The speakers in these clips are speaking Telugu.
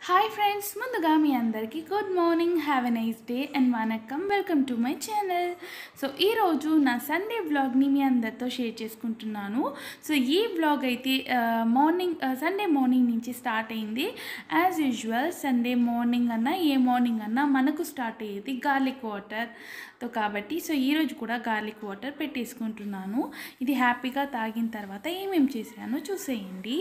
హాయ్ ఫ్రెండ్స్ ముందుగా మీ అందరికీ good morning have a nice day and vanakkam welcome to my channel so ఈరోజు నా సండే వ్లాగ్ని మీ అందరితో షేర్ చేసుకుంటున్నాను సో ఈ వ్లాగ్ అయితే మార్నింగ్ సండే మార్నింగ్ నుంచి స్టార్ట్ అయింది యాజ్ యూజువల్ సండే మార్నింగ్ అన్నా ఏ మార్నింగ్ అన్నా మనకు స్టార్ట్ అయ్యేది గార్లిక్ వాటర్తో కాబట్టి సో ఈరోజు కూడా గార్లిక్ వాటర్ పెట్టేసుకుంటున్నాను ఇది హ్యాపీగా తాగిన తర్వాత ఏమేమి చేశానో చూసేయండి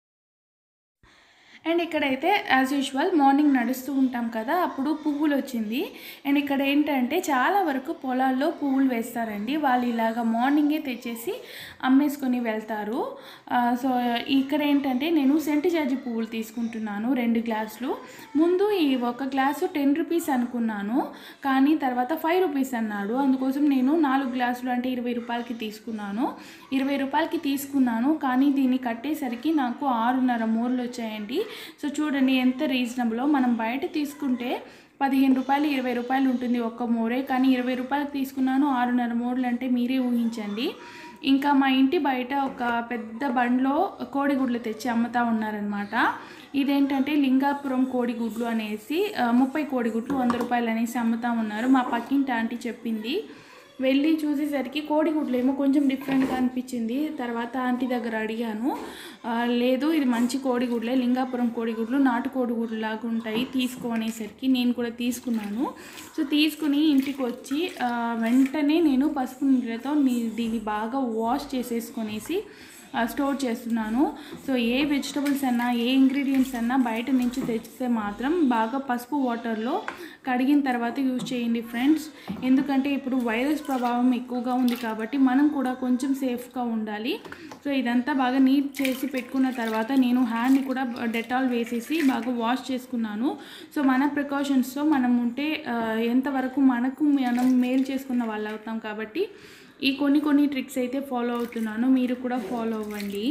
అండ్ ఇక్కడైతే యాజ్ యూజువల్ మార్నింగ్ నడుస్తూ ఉంటాం కదా అప్పుడు పువ్వులు వచ్చింది అండ్ ఇక్కడ ఏంటంటే చాలా వరకు పొలాల్లో పువ్వులు వేస్తారండి వాళ్ళు ఇలాగ మార్నింగే తెచ్చేసి అమ్మేసుకొని వెళ్తారు ఆ, సో ఇక్కడ ఏంటంటే నేను సెంటు జాజి పువ్వులు తీసుకుంటున్నాను రెండు గ్లాసులు ముందు ఈ ఒక గ్లాసు టెన్ రూపీస్ అనుకున్నాను కానీ తర్వాత ఫైవ్ రూపీస్ అన్నాడు అందుకోసం నేను నాలుగు గ్లాసులు అంటే ఇరవై రూపాయలకి తీసుకున్నాను ఇరవై రూపాయలకి తీసుకున్నాను కానీ దీన్ని కట్టేసరికి నాకు ఆరున్నర మూరలు వచ్చాయండి సో చూడండి ఎంత రీజనబులో మనం బయట తీసుకుంటే పదిహేను రూపాయలు ఇరవై రూపాయలు ఉంటుంది ఒక్క మోరే కానీ ఇరవై రూపాయలకు తీసుకున్నాను ఆరున్నర మోర్లు అంటే మీరే ఊహించండి ఇంకా మా ఇంటి బయట ఒక పెద్ద బండ్లో కోడిగుడ్లు తెచ్చి అమ్ముతా ఉన్నారనమాట ఇదేంటంటే లింగాపురం కోడిగుడ్లు అనేసి ఆ, ముప్పై కోడిగుడ్లు వంద రూపాయలు అనేసి అమ్ముతా ఉన్నారు మా పక్కింటి ఆంటీ చెప్పింది వెళ్ళి చూసేసరికి కోడిగుడ్లు ఏమో కొంచెం డిఫరెంట్గా అనిపించింది తర్వాత ఆంటీ దగ్గర అడిగాను ఆ, లేదు ఇది మంచి కోడిగుడ్లే లింగాపురం కోడిగుడ్లు నాటు కోడిగుడ్లు లాగా ఉంటాయి తీసుకో అనేసరికి నేను కూడా తీసుకున్నాను సో తీసుకుని ఇంటికి వచ్చి ఆ, వెంటనే నేను పసుపు నీళ్ళతో నీ- దీన్ని బాగా వాష్ చేసేసుకొనేసి ఆ, స్టోర్ చేస్తున్నాను సో ఏ వెజిటబుల్స్ అన్నా ఏ ఇంగ్రీడియంట్స్ అన్నా బయట నుంచి తెచ్చితే మాత్రం బాగా పసుపు వాటర్లో కడిగిన తర్వాత యూజ్ చేయండి ఫ్రెండ్స్ ఎందుకంటే ఇప్పుడు వైరస్ ప్రభావం ఎక్కువగా ఉంది కాబట్టి మనం కూడా కొంచెం సేఫ్గా ఉండాలి సో ఇదంతా బాగా నీట్ చేసి పెట్టుకున్న తర్వాత నేను హ్యాండ్ కూడా డెటాల్ వేసేసి బాగా వాష్ చేసుకున్నాను సో మన ప్రికాషన్స్తో మనం ఉంటే ఆ, ఎంతవరకు మనకు మనం మేలు చేసుకున్న వాళ్ళు అవుతాం కాబట్టి ఈ కొన్ని కొన్ని ట్రిక్స్ అయితే ఫాలో అవుతున్నాను మీరు కూడా ఫాలో అవ్వండి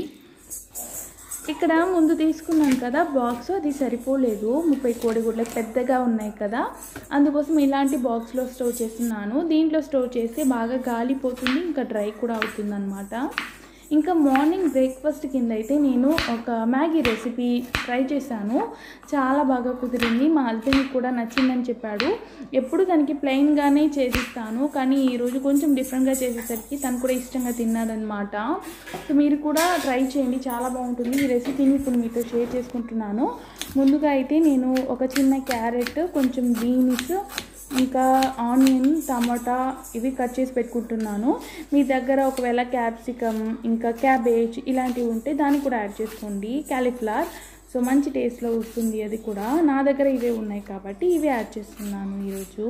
ఇక్కడ ముందు తీసుకున్నాను కదా బాక్స్ అది సరిపోలేదు ముప్పై కోడిగుడ్లకు పెద్దగా ఉన్నాయి కదా అందుకోసం ఇలాంటి బాక్స్లో స్టోర్ చేస్తున్నాను దీంట్లో స్టోర్ చేస్తే బాగా గాలిపోతుంది ఇంకా డ్రై కూడా అవుతుంది ఇంకా మార్నింగ్ బ్రేక్ఫాస్ట్ కింద అయితే నేను ఒక మ్యాగీ రెసిపీ ట్రై చేశాను చాలా బాగా కుదిరింది మా హస్బెండ్కి కూడా నచ్చిందని చెప్పాడు ఎప్పుడు తనకి ప్లెయిన్గానే చేసిస్తాను కానీ ఈరోజు కొంచెం డిఫరెంట్గా చేసేసరికి తను కూడా ఇష్టంగా తిన్నాడనమాట సో మీరు కూడా ట్రై చేయండి చాలా బాగుంటుంది ఈ రెసిపీని ఇప్పుడు మీతో షేర్ చేసుకుంటున్నాను ముందుగా అయితే నేను ఒక చిన్న క్యారెట్ కొంచెం బీన్స్ ఇంకా ఆనియన్ టమాటా ఇవి కట్ చేసి పెట్టుకుంటున్నాను మీ దగ్గర ఒకవేళ క్యాప్సికమ్ ఇంకా క్యాబేజ్ ఇలాంటివి ఉంటే దాన్ని కూడా యాడ్ చేసుకోండి క్యాలీఫ్లవర్ సో మంచి టేస్ట్లో వస్తుంది అది కూడా నా దగ్గర ఇవే ఉన్నాయి కాబట్టి ఇవే యాడ్ చేస్తున్నాను ఈరోజు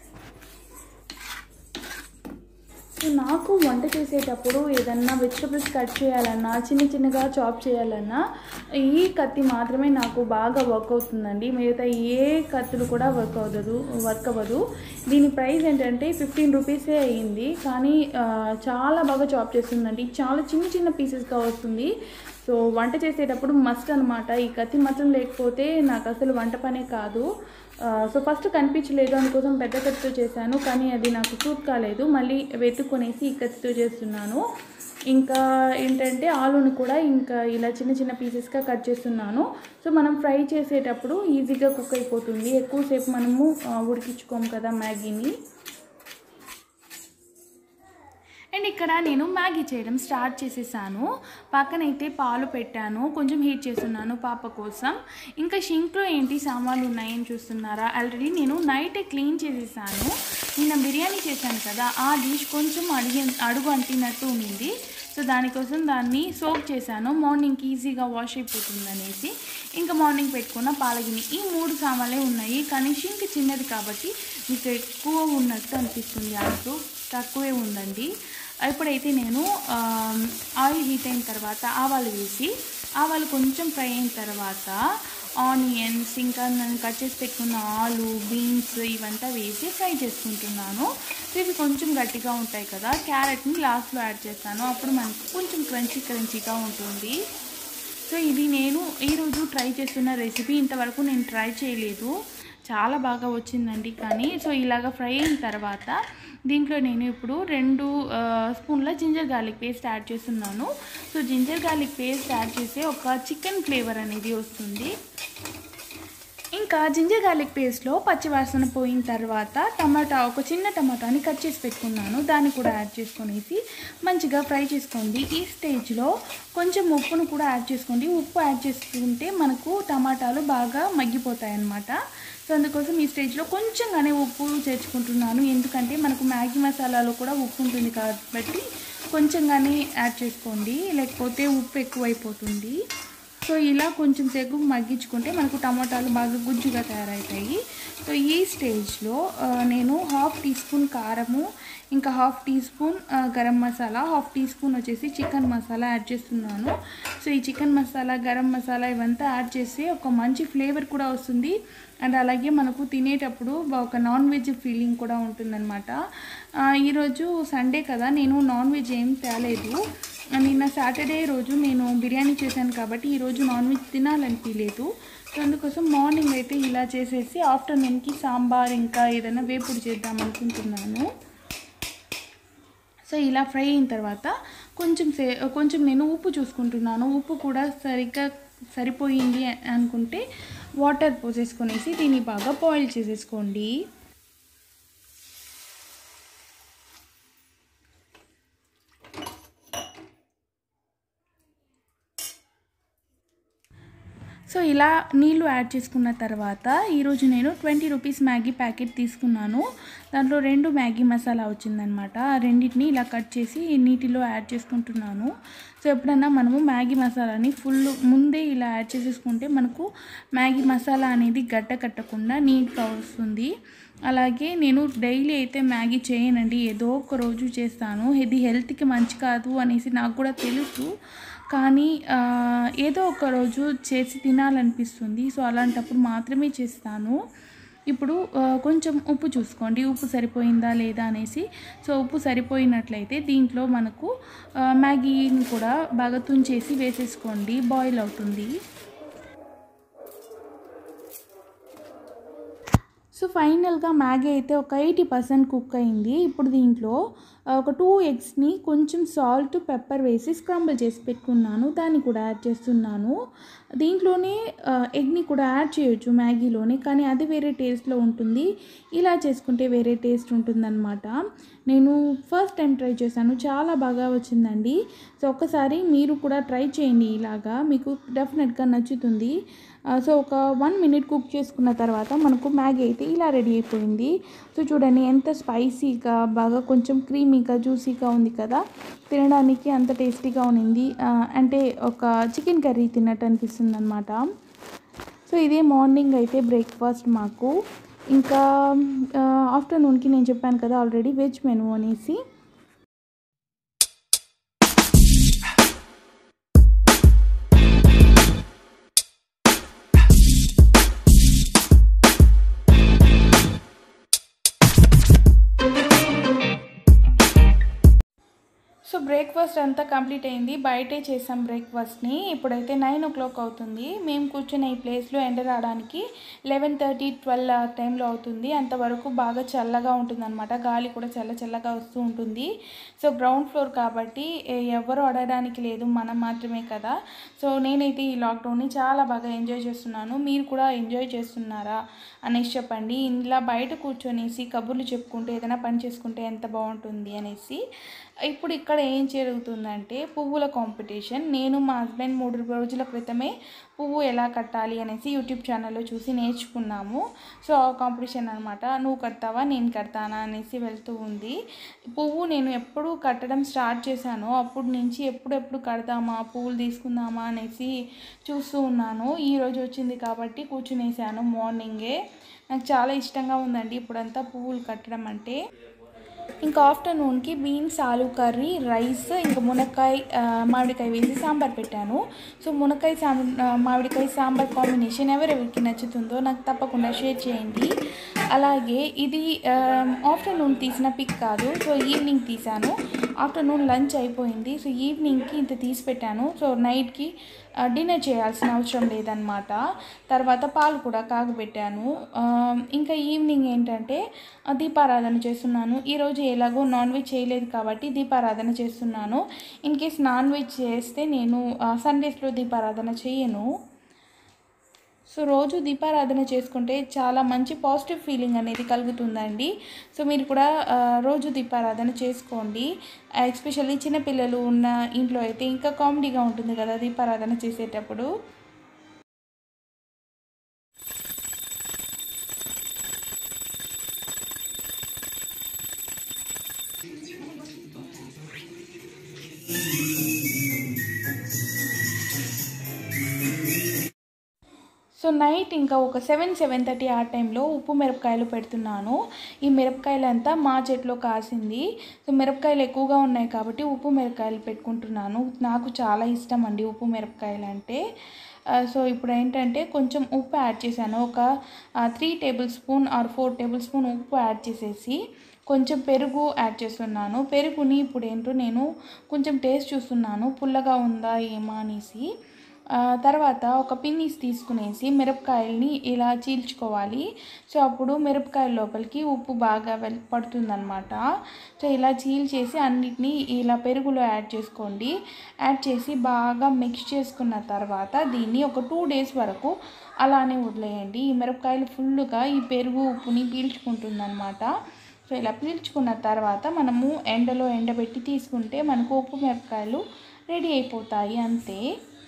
సో నాకు వంట చేసేటప్పుడు ఏదన్నా వెజిటబుల్స్ కట్ చేయాలన్నా చిన్న చిన్నగా చాప్ చేయాలన్నా ఈ కత్తి మాత్రమే నాకు బాగా వర్క్ అవుతుందండి మిగతా ఏ కత్తులు కూడా వర్క్ అవ్వదు వర్క్ అవ్వదు దీని ప్రైస్ ఏంటంటే ఫిఫ్టీన్ రూపీసే అయ్యింది కానీ ఆ, చాలా బాగా చాప్ చేస్తుందండి చాలా చిన్న చిన్న పీసెస్గా వస్తుంది సో వంట చేసేటప్పుడు మస్ట్ అనమాట ఈ కత్తి మాత్రం లేకపోతే నాకు అసలు వంట పనే కాదు ఆ, సో ఫస్ట్ కనిపించలేదు అందుకోసం పెద్ద కత్తితో చేశాను కానీ అది నాకు సూట్ కాలేదు మళ్ళీ వెతుక్కొనేసి ఈ కత్తితో చేస్తున్నాను ఇంకా ఏంటంటే ఆలుని కూడా ఇంకా ఇలా చిన్న చిన్న పీసెస్గా కట్ చేస్తున్నాను సో మనం ఫ్రై చేసేటప్పుడు ఈజీగా కుక్ అయిపోతుంది ఎక్కువసేపు మనము ఆ, ఉడికించుకోము కదా మ్యాగీని అండ్ ఇక్కడ నేను మ్యాగీ చేయడం స్టార్ట్ చేసేసాను పక్కనైతే పాలు పెట్టాను కొంచెం హీట్ చేస్తున్నాను పాప కోసం ఇంకా షింక్లో ఏంటి సామాన్లు ఉన్నాయని చూస్తున్నారా ఆల్రెడీ నేను నైటే క్లీన్ చేసేసాను నిన్న బిర్యానీ చేశాను కదా ఆ డిష్ కొంచెం అడిగి అడుగు అంటినట్టు ఉంది సో దానికోసం దాన్ని సోక్ చేశాను మార్నింగ్కి ఈజీగా వాష్ అయిపోతుంది అనేసి ఇంకా మార్నింగ్ పెట్టుకున్న పాలగిని ఈ మూడు సామాన్లే ఉన్నాయి కానీ షింక్ చిన్నది కాబట్టి మీకు ఎక్కువ ఉన్నట్టు అనిపిస్తుంది అంటూ తక్కువే ఉందండి ఇప్పుడైతే నేను ఆమ్, ఆయిల్ హీట్ అయిన తర్వాత ఆవాలు వేసి ఆవాలు కొంచెం ఫ్రై అయిన తర్వాత ఆనియన్స్ ఇంకా నేను కట్ చేసి పెట్టుకున్న ఆలు బీన్స్ ఇవంతా వేసి ఫ్రై చేసుకుంటున్నాను సో ఇవి కొంచెం గట్టిగా ఉంటాయి కదా క్యారెట్ని లాస్ట్లో యాడ్ చేస్తాను అప్పుడు మనకు కొంచెం క్రంచీ క్రంచీగా ఉంటుంది సో ఇది నేను ఈరోజు ట్రై చేస్తున్న రెసిపీ ఇంతవరకు నేను ట్రై చేయలేదు చాలా బాగా వచ్చిందండి కానీ సో ఇలాగ ఫ్రై అయిన తర్వాత దీంట్లో నేను ఇప్పుడు రెండు ఆ, స్పూన్ల జింజర్ గార్లిక్ పేస్ట్ యాడ్ చేస్తున్నాను so ginger garlic paste add చేస్తే ఒక చికెన్ ఫ్లేవర్ అనేది వస్తుంది ఇంకా జింజర్ గార్లిక్ పేస్ట్లో పచ్చివాసన పోయిన తర్వాత టమాటా ఒక చిన్న టమాటాని కట్ చేసి పెట్టుకున్నాను దాన్ని కూడా యాడ్ చేసుకొనేసి మంచిగా ఫ్రై చేసుకోండి ఈ స్టేజ్లో కొంచెం ఉప్పును కూడా యాడ్ చేసుకోండి ఉప్పు యాడ్ చేసుకుంటే మనకు టమాటాలు బాగా మగ్గిపోతాయి అన్నమాట సో అందుకోసం ఈ స్టేజ్లో కొంచెంగానే ఉప్పు చేర్చుకుంటున్నాను ఎందుకంటే మనకు మ్యాగీ మసాలాలో కూడా ఉప్పు ఉంటుంది కాబట్టి కొంచెంగానే యాడ్ చేసుకోండి లేకపోతే ఉప్పు ఎక్కువైపోతుంది సో ఇలా కొంచెం సేపు మగ్గించుకుంటే మనకు టమాటాలు బాగా గుజ్జుగా తయారవుతాయి సో ఈ స్టేజ్లో ఆ, నేను హాఫ్ టీ స్పూన్ కారము ఇంకా హాఫ్ టీ స్పూన్ ఆ, garam masala half teaspoon వచ్చేసి చికెన్ మసాలా యాడ్ చేస్తున్నాను సో ఈ చికెన్ మసాలా గరం మసాలా ఇవంతా యాడ్ చేసి ఒక మంచి ఫ్లేవర్ కూడా వస్తుంది అండ్ అలాగే మనకు తినేటప్పుడు బా- ఒక నాన్ వెజ్ ఫీలింగ్ కూడా ఉంటుందన్నమాట ఆ, ఈరోజు సండే కదా నేను నాన్ వెజ్ ఏం తేలేదు నిన్న సాటర్డే రోజు నేను బిర్యానీ చేశాను కాబట్టి ఈరోజు నాన్ వెజ్ తినాలనిపించలేదు సో అందుకోసం మార్నింగ్ అయితే ఇలా చేసేసి ఆఫ్టర్నూన్కి సాంబార్ ఇంకా ఏదైనా వేపుడు చేద్దాం అనుకుంటున్నాను సో ఇలా ఫ్రై అయిన తర్వాత కొంచెం సే కొంచెం నేను ఉప్పు చూసుకుంటున్నాను ఉప్పు కూడా సరిగ్గా సరిపోయింది అనుకుంటే వాటర్ పోసేసుకొనేసి దీన్ని బాగా బాయిల్ చేసేసుకోండి సో ఇలా నీళ్ళు యాడ్ చేసుకున్న తర్వాత ఈరోజు నేను ట్వంటీ రూపీస్ మ్యాగీ ప్యాకెట్ తీసుకున్నాను దాంట్లో రెండు మ్యాగీ మసాలా వచ్చిందనమాట ఆ రెండింటిని ఇలా కట్ చేసి నీటిలో యాడ్ చేసుకుంటున్నాను సో ఎప్పుడన్నా మనము మ్యాగీ మసాలాని ఫుల్ ముందే ఇలా యాడ్ చేసేసుకుంటే మనకు మ్యాగీ మసాలా అనేది గడ్డ కట్టకుండా నీట్గా వస్తుంది అలాగే నేను డైలీ అయితే మ్యాగీ చేయనండి ఏదో ఒక రోజు చేస్తాను ఇది హెల్త్కి మంచి కాదు అనేసి నాకు కూడా తెలుసు కానీ ఆ, ఏదో ఒక రోజు చేసి తినాలనిపిస్తుంది సో అలాంటప్పుడు మాత్రమే చేస్తాను ఇప్పుడు ఆ, కొంచెం ఉప్పు చూసుకోండి ఉప్పు సరిపోయిందా లేదా అనేసి సో ఉప్పు సరిపోయినట్లయితే దీంట్లో మనకు ఆ, మ్యాగీని కూడా బాగా తుంచేసి వేసేసుకోండి బాయిల్ అవుతుంది సో ఫైనల్గా మ్యాగీ అయితే ఒక ఎయిటీ పర్సెంట్ కుక్ అయింది ఇప్పుడు దీంట్లో ఆ, ఒక టూ ఎగ్స్ని కొంచెం సాల్ట్ పెప్పర్ వేసి స్క్రంబుల్ చేసి పెట్టుకున్నాను దాన్ని కూడా యాడ్ చేస్తున్నాను దీంట్లోనే ఆ, ఎగ్ని కూడా యాడ్ చేయొచ్చు మ్యాగీలోనే కానీ అది వేరే టేస్ట్లో ఉంటుంది ఇలా చేసుకుంటే వేరే టేస్ట్ ఉంటుందన్నమాట నేను ఫస్ట్ టైం ట్రై చేశాను చాలా బాగా వచ్చిందండి సో ఒక్కసారి మీరు కూడా ట్రై చేయండి ఇలాగా మీకు డెఫినెట్గా నచ్చుతుంది ఆ, సో ఒక వన్ మినిట్ కుక్ చేసుకున్న తర్వాత మనకు మ్యాగీ అయితే ఇలా రెడీ అయిపోయింది సో చూడండి ఎంత స్పైసీగా బాగా కొంచెం క్రీమీగా జ్యూసీగా ఉంది కదా తినడానికి అంత టేస్టీగా ఉన్నింది ఆ, అంటే ఒక చికెన్ కర్రీ తిన్నట్టు అనిపిస్తుంది అనమాట సో ఇదే మార్నింగ్ అయితే బ్రేక్ఫాస్ట్ మాకు ఇంకా ఆఫ్టర్నూన్కి నేను చెప్పాను కదా ఆల్రెడీ వెజ్ మెనూ అనేసి సో బ్రేక్ఫాస్ట్ అంతా కంప్లీట్ అయింది బయటే చేసాం బ్రేక్ఫాస్ట్ని ఇప్పుడైతే నైన్ ఓ క్లాక్ అవుతుంది మేము కూర్చున్న ఈ ప్లేస్లో ఎండ రావడానికి లెవెన్ థర్టీ ట్వెల్వ్ ఆ టైంలో అవుతుంది అంతవరకు బాగా చల్లగా ఉంటుందన్నమాట గాలి కూడా చల్ల చల్లగా వస్తూ ఉంటుంది సో గ్రౌండ్ ఫ్లోర్ కాబట్టి ఏ- ఎవరు అడగడానికి లేదు మనం మాత్రమే కదా సో నేనైతే ఈ లాక్డౌన్ని చాలా బాగా ఎంజాయ్ చేస్తున్నాను మీరు కూడా ఎంజాయ్ చేస్తున్నారా అనేసి చెప్పండి ఇలా బయట కూర్చొనేసి కబుర్లు చెప్పుకుంటూ ఏదైనా పని చేసుకుంటే ఎంత బాగుంటుంది అనేసి ఇప్పుడు ఇక్కడ ఏం జరుగుతుందంటే పువ్వుల కాంపిటీషన్ నేను మా హస్బెండ్ మూడు రోజుల క్రితమే పువ్వు ఎలా కట్టాలి అనేసి యూట్యూబ్ ఛానల్లో చూసి నేర్చుకున్నాము సో ఆ కాంపిటీషన్ అనమాట నువ్వు కడతావా నేను కడతానా అనేసి వెళ్తూ ఉంది పువ్వు నేను ఎప్పుడు కట్టడం స్టార్ట్ చేశానో అప్పటి నుంచి ఎప్పుడెప్పుడు కడదామా పువ్వులు తీసుకుందామా అనేసి చూస్తూ ఉన్నాను ఈ రోజు వచ్చింది కాబట్టి కూర్చునేసాను మార్నింగే నాకు చాలా ఇష్టంగా ఉందండి ఇప్పుడంతా పువ్వులు కట్టడం అంటే ఇంకా ఆఫ్టర్నూన్కి బీన్స్ ఆలు కర్రీ రైస్ ఇంకా మునక్కాయ ఆ, మామిడికాయ వేసి సాంబార్ పెట్టాను సో మునక్కాయ సాం ఆ, మామిడికాయ సాంబార్ కాంబినేషన్ ఎవరెవరికి నచ్చుతుందో నాకు తప్పకుండా షేర్ చేయండి అలాగే ఇది ఆఫ్టర్నూన్ తీసిన పిక్ కాదు సో ఈవినింగ్ తీసాను ఆఫ్టర్నూన్ లంచ్ అయిపోయింది సో ఈవినింగ్కి ఇంత తీసి పెట్టాను సో నైట్కి డిన్నర్ చేయాల్సిన అవసరం లేదనమాట తర్వాత పాలు కూడా కాగబెట్టాను ఆ, ఇంకా ఈవినింగ్ ఏంటంటే ఆ, దీపారాధన చేస్తున్నాను ఈరోజు ఎలాగో నాన్ వెజ్ చేయలేదు కాబట్టి దీపారాధన చేస్తున్నాను ఇన్ కేస్ నాన్ వెజ్ చేస్తే నేను సండేస్లో దీపారాధన చేయను సో సో రోజు దీపారాధన చేసుకుంటే చాలా మంచి పాజిటివ్ ఫీలింగ్ అనేది కలుగుతుందండి సో మీరు కూడా ఆ, రోజు దీపారాధన చేసుకోండి ఎస్పెషల్లీ చిన్నపిల్లలు ఉన్న ఇంట్లో అయితే ఇంకా కామెడీగా ఉంటుంది కదా దీపారాధన చేసేటప్పుడు సో నైట్ ఇంకా ఒక సెవెన్ సెవెన్ థర్టీ ఆ టైంలో ఉప్పు మిరపకాయలు పెడుతున్నాను ఈ మిరపకాయలు అంతా మా చెట్లో కాసింది సో మిరపకాయలు ఎక్కువగా ఉన్నాయి కాబట్టి ఉప్పు మిరపకాయలు పెట్టుకుంటున్నాను నాకు చాలా ఇష్టం అండి ఉప్పు మిరపకాయలు అంటే ఆ, సో ఇప్పుడు ఏంటంటే కొంచెం ఉప్పు యాడ్ చేశాను ఒక three tablespoon or four tablespoon ఉప్పు యాడ్ చేసేసి కొంచెం పెరుగు యాడ్ చేస్తున్నాను పెరుగుని ఇప్పుడు ఏంటో నేను కొంచెం టేస్ట్ చూస్తున్నాను పుల్లగా ఉందా ఏమా అనేసి ఆ, తర్వాత ఒక పిన్నీస్ తీసుకునేసి మిరపకాయల్ని ఇలా చీల్చుకోవాలి సో అప్పుడు మిరపకాయల లోపలికి ఉప్పు బాగా వెల్ పడుతుందన్నమాట సో ఇలా చీల్చేసి అన్నిటినీ ఇలా పెరుగులో యాడ్ చేసుకోండి యాడ్ చేసి బాగా మిక్స్ చేసుకున్న తర్వాత దీన్ని ఒక టూ డేస్ వరకు అలానే వదిలేయండి ఈ మిరపకాయలు ఫుల్గా ఈ పెరుగు ఉప్పుని పీల్చుకుంటుందన్నమాట సో ఇలా పీల్చుకున్న తర్వాత మనము ఎండలో ఎండబెట్టి తీసుకుంటే మనకు ఉప్పు మిరపకాయలు రెడీ అయిపోతాయి అంతే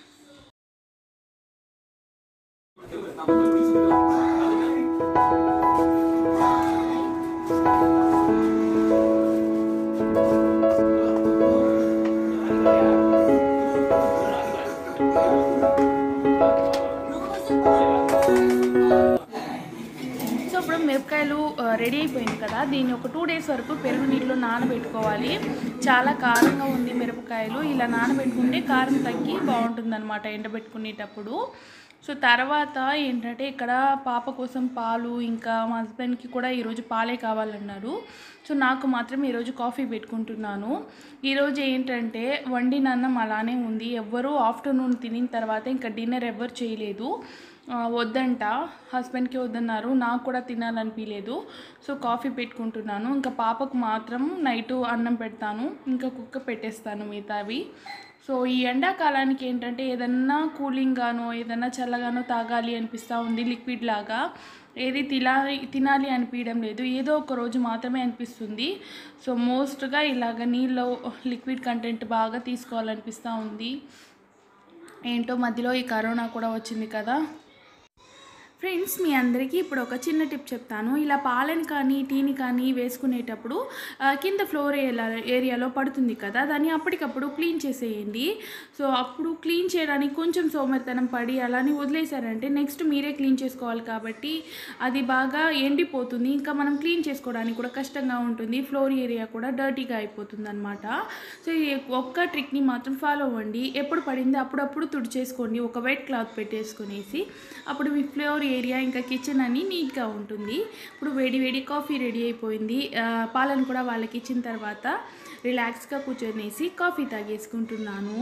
సో ఇప్పుడు మిరపకాయలు ఆ, రెడీ అయిపోయింది కదా దీన్ని ఒక టూ డేస్ వరకు పెరుగు నీటిలో నానబెట్టుకోవాలి చాలా కారంగా ఉంది మిరపకాయలు ఇలా నానబెట్టుకుంటే కారం తగ్గి బాగుంటుందన్నమాట ఎండబెట్టుకునేటప్పుడు సో తర్వాత ఏంటంటే ఇక్కడ పాప కోసం పాలు ఇంకా మా హస్బెండ్కి కూడా ఈరోజు పాలే కావాలన్నారు సో నాకు మాత్రం ఈరోజు కాఫీ పెట్టుకుంటున్నాను ఈరోజు ఏంటంటే వండిన అన్నం అలానే ఉంది ఎవ్వరూ ఆఫ్టర్నూన్ తినిన తర్వాత ఇంకా డిన్నర్ ఎవ్వరు చేయలేదు ఆ, వద్దంట హస్బెండ్కి వద్దన్నారు నాకు కూడా తినాలనిపించలేదు సో కాఫీ పెట్టుకుంటున్నాను ఇంకా పాపకు మాత్రం నైటు అన్నం పెడతాను ఇంకా కుక్క పెట్టేస్తాను మిగతావి సో ఈ ఎండాకాలానికి ఏంటంటే ఏదన్నా కూలింగ్గానో ఏదన్నా చల్లగానో తాగాలి అనిపిస్తూ ఉంది లిక్విడ్ లాగా ఏది తినాలి తినాలి అనిపించడం లేదు ఏదో ఒక రోజు మాత్రమే అనిపిస్తుంది సో మోస్ట్గా ఇలాగ నీళ్ళు లిక్విడ్ కంటెంట్ బాగా తీసుకోవాలనిపిస్తూ ఉంది ఏంటో మధ్యలో ఈ కరోనా కూడా వచ్చింది కదా ఫ్రెండ్స్ మీ అందరికీ ఇప్పుడు ఒక చిన్న టిప్ చెప్తాను ఇలా పాలని కానీ టీని కానీ వేసుకునేటప్పుడు ఆ, కింద ఫ్లోర్ ఏరియా- ఏరియాలో పడుతుంది కదా దాన్ని అప్పటికప్పుడు క్లీన్ చేసేయండి సో అప్పుడు క్లీన్ చేయడానికి కొంచెం సోమరితనం పడి అలానే వదిలేశారంటే నెక్స్ట్ మీరే క్లీన్ చేసుకోవాలి కాబట్టి అది బాగా ఎండిపోతుంది ఇంకా మనం క్లీన్ చేసుకోవడానికి కూడా కష్టంగా ఉంటుంది ఫ్లోర్ ఏరియా కూడా డర్టీగా అయిపోతుంది అనమాట సో ఈ ఒక్క ట్రిక్ని మాత్రం ఫాలో అవ్వండి ఎప్పుడు పడింది అప్పుడప్పుడు తుడిచేసుకోండి ఒక వెట్ క్లాత్ పెట్టేసుకునేసి అప్పుడు మీ ఫ్లోర్ ఏరియా ఇంకా కిచెన్ అన్ని నీట్గా ఉంటుంది ఇప్పుడు వేడి వేడి కాఫీ రెడీ అయిపోయింది ఆ, పాలను కూడా వాళ్ళకి ఇచ్చిన తర్వాత రిలాక్స్గా కూర్చొనేసి కాఫీ తాగేసుకుంటున్నాను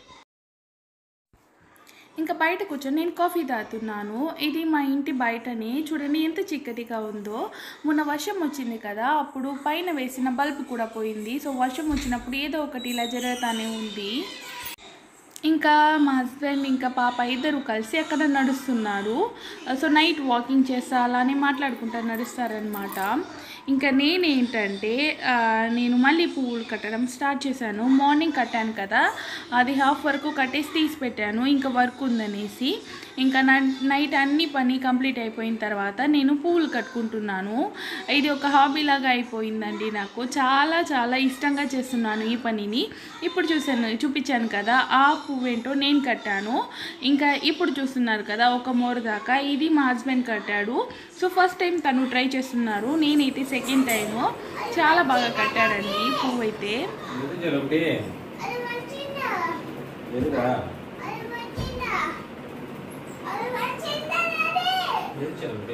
ఇంకా బయట కూర్చొని నేను కాఫీ తాగుతున్నాను ఇది మా ఇంటి బయటనే చూడండి ఎంత చిక్కటిగా ఉందో మొన్న వర్షం వచ్చింది కదా అప్పుడు పైన వేసిన బల్బ్ కూడా పోయింది సో వర్షం వచ్చినప్పుడు ఏదో ఒకటి ఇలా జరుగుతానే ఉంది ఇంకా మా హస్బెండ్ ఇంకా పాప ఇద్దరు కలిసి అక్కడ నడుస్తున్నారు సో నైట్ వాకింగ్ చేస్తా అలానే మాట్లాడుకుంటా నడుస్తారనమాట ఇంకా నేనేంటంటే ఆ, నేను మళ్ళీ పువ్వులు కట్టడం స్టార్ట్ చేశాను మార్నింగ్ కట్టాను కదా అది హాఫ్ వరకు కట్టేసి తీసి పెట్టాను ఇంకా వర్క్ ఉందనేసి ఇంకా నా- నైట్ అన్ని పని కంప్లీట్ అయిపోయిన తర్వాత నేను పువ్వులు కట్టుకుంటున్నాను ఇది ఒక హాబీ లాగా అయిపోయిందండి నాకు చాలా చాలా ఇష్టంగా చేస్తున్నాను ఈ పనిని ఇప్పుడు చూసాను చూపించాను కదా ఆ పువ్వు ఏంటో నేను కట్టాను ఇంకా ఇప్పుడు చూస్తున్నారు కదా ఒక మోర్ దాకా ఇది మా హస్బెండ్ కట్టాడు సో ఫస్ట్ టైం తను ట్రై చేస్తున్నారు నేనైతే సెకండ్ టైము చాలా బాగా కట్టాడండి ఈ పువ్వు అయితే ఎందుకు ఒకటి ఎదురా ఒకటి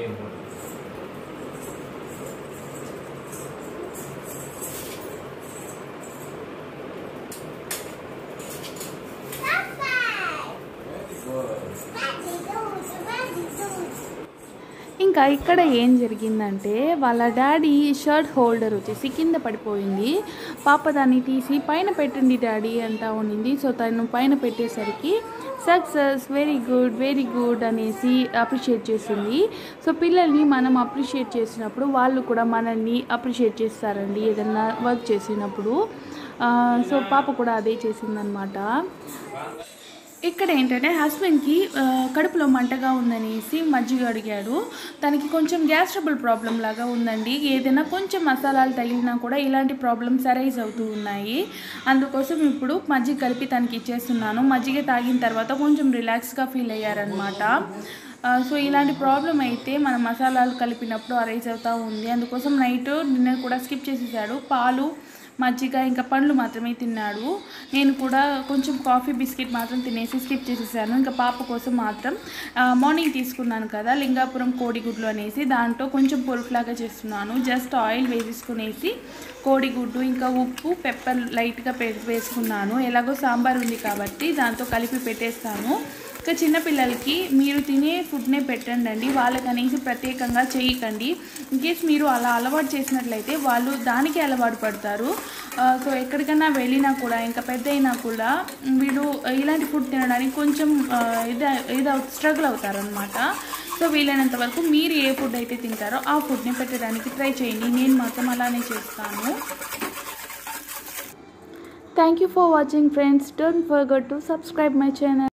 ఇంకా ఇక్కడ ఏం జరిగిందంటే వాళ్ళ డాడీ షర్ట్ హోల్డర్ వచ్చేసి కింద పడిపోయింది పాప దాన్ని తీసి పైన పెట్టండి డాడీ అంతా ఉండింది సో తను పైన పెట్టేసరికి success very good very good అనేసి అప్రిషియేట్ చేసింది సో పిల్లల్ని మనం అప్రిషియేట్ చేసినప్పుడు వాళ్ళు కూడా మనల్ని అప్రిషియేట్ చేస్తారండి ఏదన్నా వర్క్ చేసినప్పుడు ఆ, సో పాప కూడా అదే చేసిందనమాట ఇక్కడ ఏంటంటే హస్బెండ్కి ఆ, కడుపులో మంటగా ఉందనేసి మజ్జిగ అడిగాడు తనకి కొంచెం గ్యాస్ ట్రబుల్ ప్రాబ్లం లాగా ఉందండి ఏదైనా కొంచెం మసాలాలు తగిలినా కూడా ఇలాంటి ప్రాబ్లమ్స్ అరైజ్ అవుతూ ఉన్నాయి అందుకోసం ఇప్పుడు మజ్జిగ కలిపి తనకి ఇచ్చేస్తున్నాను మజ్జిగ తాగిన తర్వాత కొంచెం రిలాక్స్గా ఫీల్ అయ్యారనమాట ఆ, సో ఇలాంటి ప్రాబ్లం అయితే మన మసాలాలు కలిపినప్పుడు అరైజ్ అవుతూ ఉంది అందుకోసం నైట్ డిన్నర్ కూడా స్కిప్ చేసేసాడు పాలు మజ్జిగ ఇంకా పండ్లు మాత్రమే తిన్నాడు నేను కూడా కొంచెం కాఫీ బిస్కెట్ మాత్రం తినేసి స్కిప్ చేసేసాను ఇంకా పాప కోసం మాత్రం ఆ, మార్నింగ్ తీసుకున్నాను కదా లింగాపురం కోడిగుడ్లు అనేసి దాంట్లో కొంచెం పొరుపులాగా చేస్తున్నాను జస్ట్ ఆయిల్ వేసేసుకునేసి కోడిగుడ్డు ఇంకా ఉప్పు పెప్పర్ లైట్గా పె వేసుకున్నాను ఎలాగో సాంబార్ ఉంది కాబట్టి దాంతో కలిపి పెట్టేస్తాను ఇంకా చిన్నపిల్లలకి మీరు తినే ఫుడ్నే పెట్టండి అండి వాళ్ళకి అనేసి ప్రత్యేకంగా చేయకండి ఇన్కేస్ మీరు అలా అలవాటు చేసినట్లయితే వాళ్ళు దానికి అలవాటు పడతారు ఆ, సో ఎక్కడికైనా వెళ్ళినా కూడా ఇంకా పెద్ద అయినా కూడా వీళ్ళు ఇలాంటి ఫుడ్ తినడానికి కొంచెం ఆ, ఇది ఇది స్ట్రగుల్ అవుతారనమాట సో వీలైనంత వరకు మీరు ఏ ఫుడ్ అయితే తింటారో ఆ ఫుడ్ని పెట్టడానికి ట్రై చేయండి నేను మాత్రం అలానే చేస్తాను thank you for watching friends don't forget to subscribe my channel